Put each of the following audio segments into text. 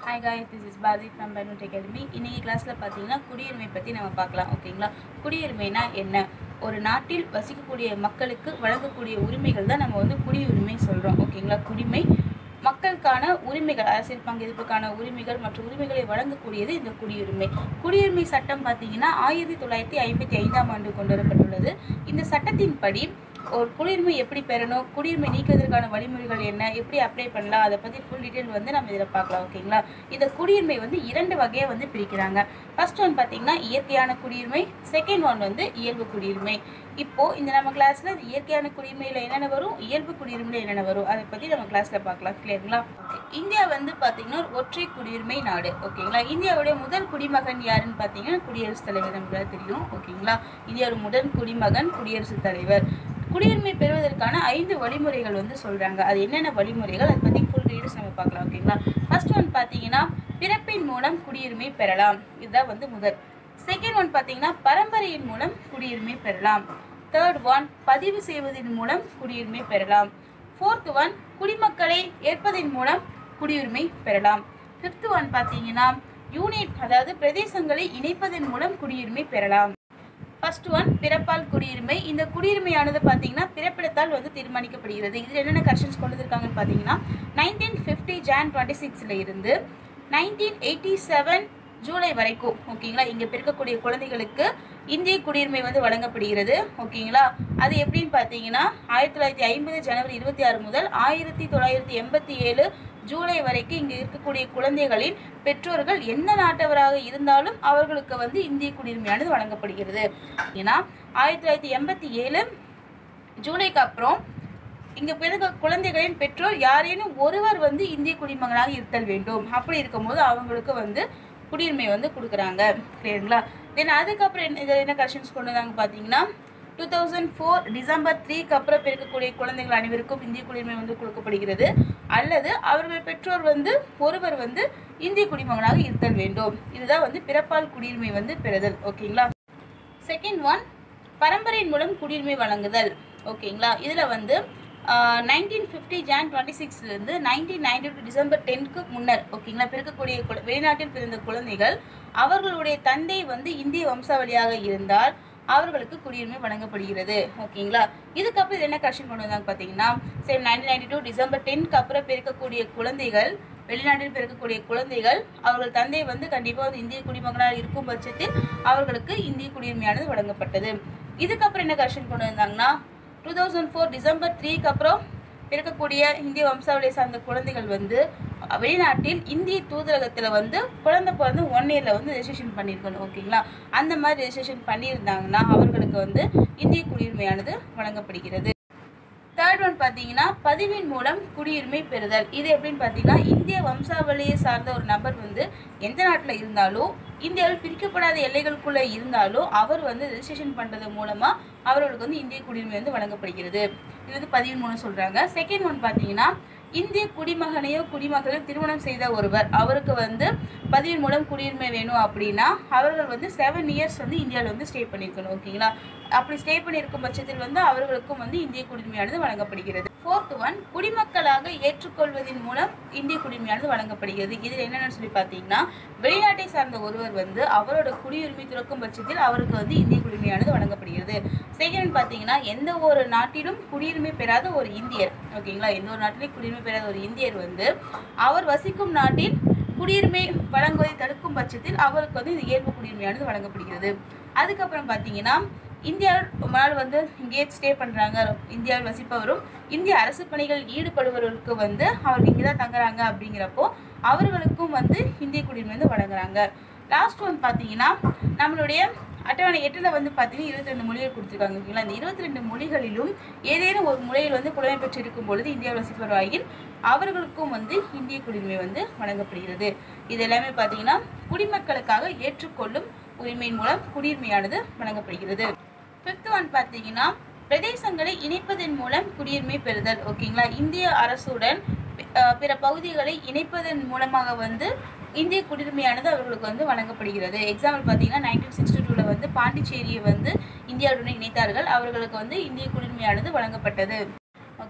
hi guys this is Bharathi from பெனூட் academy இன்னைக்கு கிளாஸில் பார்த்தீங்கன்னா குடியுரிமை பற்றி நம்ம பார்க்கலாம் ஓகேங்களா குடியுரிமைனா என்ன ஒரு நாட்டில் வசிக்கக்கூடிய மக்களுக்கு வழங்கக்கூடிய உரிமைகள் தான் நம்ம வந்து குடியுரிமை சொல்கிறோம் ஓகேங்களா குடிமை மக்களுக்கான உரிமைகள் அரசியல் பங்கேற்புக்கான உரிமைகள் மற்றும் உரிமைகளை வழங்கக்கூடியது இந்த குடியுரிமை குடியுரிமை சட்டம் பார்த்தீங்கன்னா ஆயிரத்தி தொள்ளாயிரத்தி ஐம்பத்தி ஐந்தாம் ஆண்டு கொண்டு வரப்பட்டுள்ளது இந்த சட்டத்தின்படி ஒரு குடியுரிமை எப்படி பெறணும் குடியுரிமை நீக்குவதற்கான வழிமுறைகள் என்ன எப்படி அப்ளை பண்ணலாம் அதை பற்றி ஃபுல் டீட்டெயில் வந்து நம்ம இதில் பார்க்கலாம் ஓகேங்களா இந்த குடியுரிமை வந்து இரண்டு வகையாக வந்து பிரிக்கிறாங்க ஃபர்ஸ்ட் ஒன் பார்த்தீங்கன்னா இயற்கையான குடியுரிமை செகண்ட் ஒன் வந்து இயல்பு குடியுரிமை இப்போ இந்த நம்ம கிளாஸ்ல இயற்கையான குடியுரிமையில் என்னென்ன வரும் இயல்பு குடியுரிமையில் என்னென்ன வரும் அதை பற்றி நம்ம கிளாஸ்ல பார்க்கலாம் கிளியருங்களா ஓகே இந்தியா வந்து பார்த்தீங்கன்னா ஒரு ஒற்றை குடியுரிமை நாடு ஓகேங்களா இந்தியாவுடைய முதல் குடிமகன் யாருன்னு பார்த்தீங்கன்னா குடியரசுத் தலைவர் நமக்கு தெரியும் ஓகேங்களா இந்தியாவோட முதல் குடிமகன் குடியரசுத் தலைவர் குடியுரிமை பெறுவதற்கான ஐந்து வழிமுறைகள் வந்து சொல்றாங்க அது என்னென்ன வழிமுறைகள் அதை பற்றி ஃபுல் டீடைல்ஸ் நம்ம பார்க்கலாம் ஓகேங்களா ஃபர்ஸ்ட் ஒன் பார்த்தீங்கன்னா பிறப்பின் மூலம் குடியுரிமை பெறலாம் இதுதான் வந்து முதல் செகண்ட் ஒன் பார்த்தீங்கன்னா பரம்பரையின் மூலம் குடியுரிமை பெறலாம் தேர்ட் ஒன் பதிவு செய்வதன் மூலம் குடியுரிமை பெறலாம் ஃபோர்த் ஒன் குடிமக்களை ஏற்பதன் மூலம் குடியுரிமை பெறலாம் ஃபிஃப்த் ஒன் பார்த்தீங்கன்னா யூனிட் அதாவது பிரதேசங்களை இணைப்பதன் மூலம் குடியுரிமை பெறலாம் ஃபர்ஸ்ட் ஒன் பிறப்பால் குடியுரிமை இந்த குடியுரிமையானது பார்த்தீங்கன்னா பிறப்பிடத்தால் வந்து தீர்மானிக்கப்படுகிறது இதில் என்னென்ன கரெக்ஷன்ஸ் கொண்டு வந்திருக்காங்கன்னு பார்த்தீங்கன்னா நைன்டீன் ஃபிஃப்டி ஜான் டுவெண்ட்டி சிக்ஸில் இருந்து நைன்டீன் எயிட்டி செவன் ஜூலை வரைக்கும் ஓகேங்களா இங்கே பிறக்கக்கூடிய குழந்தைகளுக்கு இந்திய குடியுரிமை வந்து வழங்கப்படுகிறது ஓகேங்களா அது எப்படின்னு பார்த்தீங்கன்னா ஆயிரத்தி தொள்ளாயிரத்தி ஐம்பது ஜனவரி இருபத்தி ஆறு முதல் ஆயிரத்தி தொள்ளாயிரத்தி எண்பத்தி ஏழு ஜூலை வரைக்கும் இங்கே இருக்கக்கூடிய குழந்தைகளின் பெற்றோர்கள் எந்த நாட்டவராக இருந்தாலும் அவர்களுக்கு வந்து இந்திய குடியுரிமையானது வழங்கப்படுகிறது ஏன்னா ஆயிரத்தி தொள்ளாயிரத்தி எண்பத்தி ஏழு ஜூலைக்கு அப்புறம் இங்கே பிறகு குழந்தைகளின் பெற்றோர் யாரேனும் ஒருவர் வந்து இந்திய குடிமகனாக இருத்தல் வேண்டும் அப்படி இருக்கும்போது அவங்களுக்கு வந்து குடியுரிமை வந்து கொடுக்குறாங்க சரிங்களா தென் அதுக்கப்புறம் என்ன இதில் என்ன கரெக்ஷன்ஸ் கொண்டு வந்தாங்க பார்த்தீங்கன்னா டூ தௌசண்ட் ஃபோர் டிசம்பர் த்ரீக்கு அப்புறம் பிறக்கக்கூடிய குழந்தைகள் அனைவருக்கும் இந்திய குடியுரிமை வந்து கொடுக்கப்படுகிறது அல்லது அவர்கள் பெற்றோர் வந்து ஒருவர் வந்து இந்திய குடிமகனாக இருத்தல் வேண்டும் இதுதான் வந்து பிறப்பால் குடியுரிமை வந்து பெறுதல் ஓகேங்களா செகண்ட் ஒன் பரம்பரையின் மூலம் குடியுரிமை வழங்குதல் ஓகேங்களா இதில் வந்து நைன்டீன் ஃபிஃப்டி ஜான் டுவெண்ட்டி சிக்ஸ்லேருந்து நைன்டீன் நைன்டி டூ டிசம்பர் டென்க்கு முன்னர் ஓகேங்களா பிறக்கக்கூடிய குழ- வெளிநாட்டில் பிறந்த குழந்தைகள் அவர்களுடைய தந்தை வந்து இந்திய வம்சாவளியாக இருந்தால் அவர்களுக்கு குடியுரிமை வழங்கப்படுகிறது ஓகேங்களா இதுக்கப்புறம் இது என்ன கரெக்ஷன் கொண்டு வந்தாங்க பார்த்தீங்கன்னா சரி நைன்டீன் நைன்டி டூ டிசம்பர் டென்க்கு அப்புறம் பிறக்கக்கூடிய குழந்தைகள் வெளிநாட்டில் பிறக்கக்கூடிய குழந்தைகள் அவர்கள் தந்தை வந்து கண்டிப்பாக வந்து இந்திய குடிமகனாக இருக்கும் பட்சத்தில் அவர்களுக்கு இந்திய குடியுரிமையானது வழங்கப்பட்டது இதுக்கப்புறம் என்ன கரெக்ஷன் கொண்டு வந்தாங்கன்னா டூ தௌசண்ட் ஃபோர் டிசம்பர் த்ரீக்கு அப்புறம் பிறக்கக்கூடிய இந்திய வம்சாவளியை சார்ந்த குழந்தைகள் வந்து வெளிநாட்டில் இந்திய தூதரகத்தில் வந்து குழந்தை பிறந்து ஒன் இயரில் வந்து ரெஜிஸ்ட்ரேஷன் பண்ணியிருக்கணும் ஓகேங்களா அந்த மாதிரி ரெஜிஸ்ட்ரேஷன் பண்ணியிருந்தாங்கன்னா அவர்களுக்கு வந்து இந்திய குடியுரிமையானது வழங்கப்படுகிறது தேர்ட் ஒன் பார்த்தீங்கன்னா பதிவின் மூலம் குடியுரிமை பெறுதல் இது எப்படின்னு பார்த்தீங்கன்னா இந்திய வம்சாவளியை சார்ந்த ஒரு நபர் வந்து எந்த நாட்டில் இருந்தாலும் இந்தியாவில் பிரிக்கப்படாத எல்லைகளுக்குள்ள இருந்தாலும் அவர் வந்து ரெஜிஸ்ட்ரேஷன் பண்ணுறது மூலமாக அவர்களுக்கு வந்து இந்திய குடியுரிமை வந்து வழங்கப்படுகிறது இது வந்து பதிவின் மூலம் சொல்கிறாங்க செகண்ட் ஒன் பார்த்தீங்கன்னா இந்திய குடிமகனையோ குடிமகளையோ திருமணம் செய்த ஒருவர் அவருக்கு வந்து பதிவின் மூலம் குடியுரிமை வேணும் அப்படின்னா அவர்கள் வந்து செவன் இயர்ஸ் வந்து இந்தியாவில் வந்து ஸ்டே பண்ணியிருக்கணும் ஓகேங்களா அப்படி ஸ்டே பண்ணியிருக்கும் பட்சத்தில் வந்து அவர்களுக்கும் வந்து இந்திய குடியுரிமையானது வழங்கப்படுகிறது ஃபோர்த் ஒன் குடிமக்களாக ஏற்றுக்கொள்வதன் மூலம் இந்திய குடியுரிமையானது வழங்கப்படுகிறது இதில் என்னென்னு சொல்லி பார்த்தீங்கன்னா வெளிநாட்டை சார்ந்த ஒருவர் வந்து அவரோட குடியுரிமை துறக்கும் பட்சத்தில் அவருக்கு வந்து இந்திய குடியுரிமையானது வழங்கப்படுகிறது செகண்ட் பார்த்தீங்கன்னா எந்த ஒரு நாட்டிலும் குடியுரிமை பெறாத ஒரு இந்தியர் ஓகேங்களா எந்த ஒரு நாட்டிலும் குடியுரிமை பெறாத ஒரு இந்தியர் வந்து அவர் வசிக்கும் நாட்டில் குடியுரிமை வழங்குவதை தடுக்கும் பட்சத்தில் அவருக்கு வந்து இந்த இயல்பு குடியுரிமையானது வழங்கப்படுகிறது அதுக்கப்புறம் பார்த்தீங்கன்னா இந்தியாவில் ரொம்ப நாள் வந்து இங்கேயே ஸ்டே பண்ணுறாங்க இந்தியாவில் வசிப்பவரும் இந்திய அரசு பணிகளில் ஈடுபடுபவர்களுக்கு வந்து அவர் இங்கே தான் தங்குறாங்க அப்படிங்கிறப்போ அவர்களுக்கும் வந்து இந்திய குடியுரிமை வந்து வழங்குறாங்க லாஸ்ட் ஒன் பார்த்தீங்கன்னா நம்மளுடைய அட்டவணை எட்டில் வந்து பார்த்தீங்கன்னா இருபத்தி ரெண்டு மொழிகள் கொடுத்துருக்காங்க ஓகேங்களா இந்த இருபத்தி ரெண்டு மொழிகளிலும் ஏதேனும் ஒரு மொழியில் வந்து புலமை பெற்றிருக்கும் பொழுது இந்தியாவில் வசிப்பவராயின் அவர்களுக்கும் வந்து இந்திய குடியுரிமை வந்து வழங்கப்படுகிறது இது எல்லாமே பார்த்தீங்கன்னா குடிமக்களுக்காக ஏற்றுக்கொள்ளும் உரிமையின் மூலம் குடியுரிமையானது வழங்கப்படுகிறது ஃபிஃப்த் ஒன் பார்த்தீங்கன்னா பிரதேசங்களை இணைப்பதன் மூலம் குடியுரிமை பெறுதல் ஓகேங்களா இந்திய அரசுடன் அஹ், பிற பகுதிகளை இணைப்பதன் மூலமாக வந்து இந்திய குடியுரிமையானது அவர்களுக்கு வந்து வழங்கப்படுகிறது எக்ஸாம்பிள் பார்த்தீங்கன்னா நைன்டீன் சிக்ஸ்டி டூவில் வந்து பாண்டிச்சேரியை வந்து இந்தியாவுடன் இணைத்தார்கள் அவர்களுக்கு வந்து இந்திய குடியுரிமையானது வழங்கப்பட்டது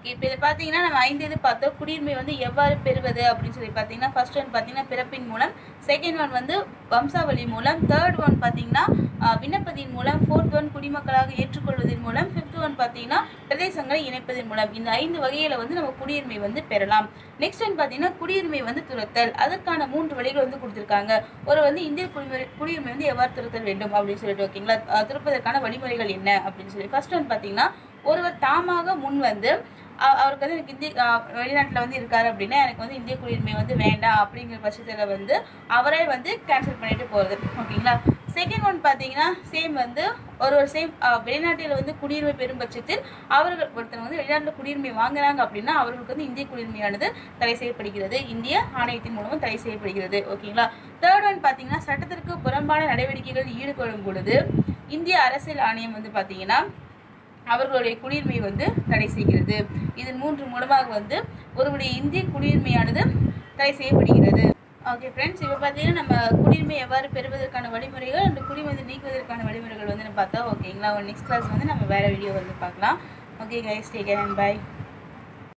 ஓகே இப்போ இதை பார்த்தீங்கன்னா நம்ம ஐந்து இது பார்த்தோம் குடியுரிமை வந்து எவ்வாறு பெறுவது அப்படின்னு சொல்லி பார்த்தீங்கன்னா ஃபர்ஸ்ட் ஒன் பார்த்தீங்கன்னா பிறப்பின் மூலம் செகண்ட் ஒன் வந்து வம்சாவளி மூலம் தேர்ட் ஒன் பார்த்தீங்கன்னா ஆஹ், விண்ணப்பத்தின் மூலம் ஃபோர்த் ஒன் குடிமக்களாக ஏற்றுக்கொள்வதன் மூலம் ஃபிஃப்த் ஒன் பார்த்தீங்கன்னா பிரதேசங்களை இணைப்பதன் மூலம் இந்த ஐந்து வகையில் வந்து நம்ம குடியுரிமை வந்து பெறலாம் நெக்ஸ்ட் ஒன் பார்த்தீங்கன்னா குடியுரிமை வந்து துரத்தல் அதற்கான மூன்று வழிகள் வந்து கொடுத்துருக்காங்க ஒரு வந்து இந்திய குடிமுறை குடியுரிமை வந்து எவ்வாறு துரத்தல் வேண்டும் அப்படின்னு சொல்லிட்டு ஓகேங்களா அஹ் துரப்பதற்கான வழிமுறைகள் என்ன அப்படின்னு சொல்லி ஃபர்ஸ்ட் ஒன் பார்த்தீங்கன்னா ஒருவர் தாமாக முன் வந்து அ- அவருக்கு வந்து எனக்கு இந்திய வெளிநாட்டில் வந்து இருக்காரு அப்படின்னா எனக்கு வந்து இந்திய குடியுரிமை வந்து வேண்டாம் அப்படிங்கிற பட்சத்தில் வந்து அவரே வந்து கேன்சல் பண்ணிட்டு போகிறது ஓகேங்களா செகண்ட் ஒன் பார்த்தீங்கன்னா சேம் வந்து ஒரு ஒரு சேம் வெளிநாட்டில் வந்து குடியுரிமை பெறும் பட்சத்தில் அவர்கள் ஒருத்தர் வந்து வெளிநாட்டில் குடியுரிமை வாங்குறாங்க அப்படின்னா அவர்களுக்கு வந்து இந்திய குடியுரிமையானது தடை செய்யப்படுகிறது இந்திய ஆணையத்தின் மூலமும் தடை செய்யப்படுகிறது ஓகேங்களா தேர்ட் ஒன் பார்த்தீங்கன்னா சட்டத்திற்கு புறம்பான நடவடிக்கைகளில் ஈடுபடும் பொழுது இந்திய அரசியல் ஆணையம் வந்து பார்த்தீங்கன்னா அவர்களுடைய குடியுரிமை வந்து தடை செய்கிறது இதன் மூன்று மூலமாக வந்து ஒருவருடைய இந்திய குடியுரிமையானது தடை செய்யப்படுகிறது ஓகே ஃப்ரெண்ட்ஸ் இப்போ பார்த்தீங்கன்னா நம்ம குடியுரிமை எவ்வாறு பெறுவதற்கான வழிமுறைகள் அந்த குடியுரிமை வந்து நீக்குவதற்கான வழிமுறைகள் வந்து நம்ம பார்த்தோம் ஓகேங்களா நெக்ஸ்ட் கிளாஸ் வந்து நம்ம வேறு வீடியோ வந்து பார்க்கலாம் okay guys take care and by